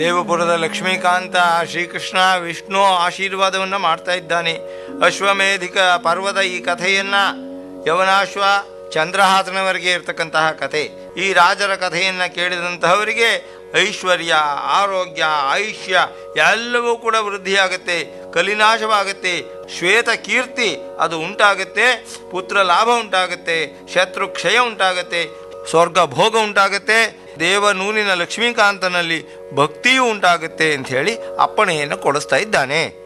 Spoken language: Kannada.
ದೇವಪುರದ ಲಕ್ಷ್ಮೀಕಾಂತ ಶ್ರೀಕೃಷ್ಣ ವಿಷ್ಣು ಆಶೀರ್ವಾದವನ್ನು ಮಾಡ್ತಾ ಇದ್ದಾನೆ ಅಶ್ವಮೇಧಿಕ ಪರ್ವದ ಈ ಕಥೆಯನ್ನ ಯವನಾಶ್ವ ಚಂದ್ರಹಾಸನವರೆಗೆ ಇರತಕ್ಕಂತಹ ಕಥೆ ಈ ರಾಜರ ಕಥೆಯನ್ನು ಕೇಳಿದಂತಹವರಿಗೆ ಐಶ್ವರ್ಯ ಆರೋಗ್ಯ ಆಯುಷ್ಯ ಎಲ್ಲವೂ ಕೂಡ ವೃದ್ಧಿಯಾಗುತ್ತೆ ಕಲಿನಾಶವಾಗುತ್ತೆ ಶ್ವೇತ ಕೀರ್ತಿ ಅದು ಉಂಟಾಗುತ್ತೆ ಪುತ್ರ ಲಾಭ ಉಂಟಾಗುತ್ತೆ ಶತ್ರು ಕ್ಷಯ ಉಂಟಾಗುತ್ತೆ ಸ್ವರ್ಗ ಭೋಗ ಉಂಟಾಗುತ್ತೆ ದೇವನೂರಿನ ಲಕ್ಷ್ಮೀಕಾಂತನಲ್ಲಿ ಭಕ್ತಿಯೂ ಉಂಟಾಗುತ್ತೆ ಅಂತ ಹೇಳಿ ಅಪ್ಪಣೆಯನ್ನು ಕೊಡಿಸ್ತಾ ಇದ್ದಾನೆ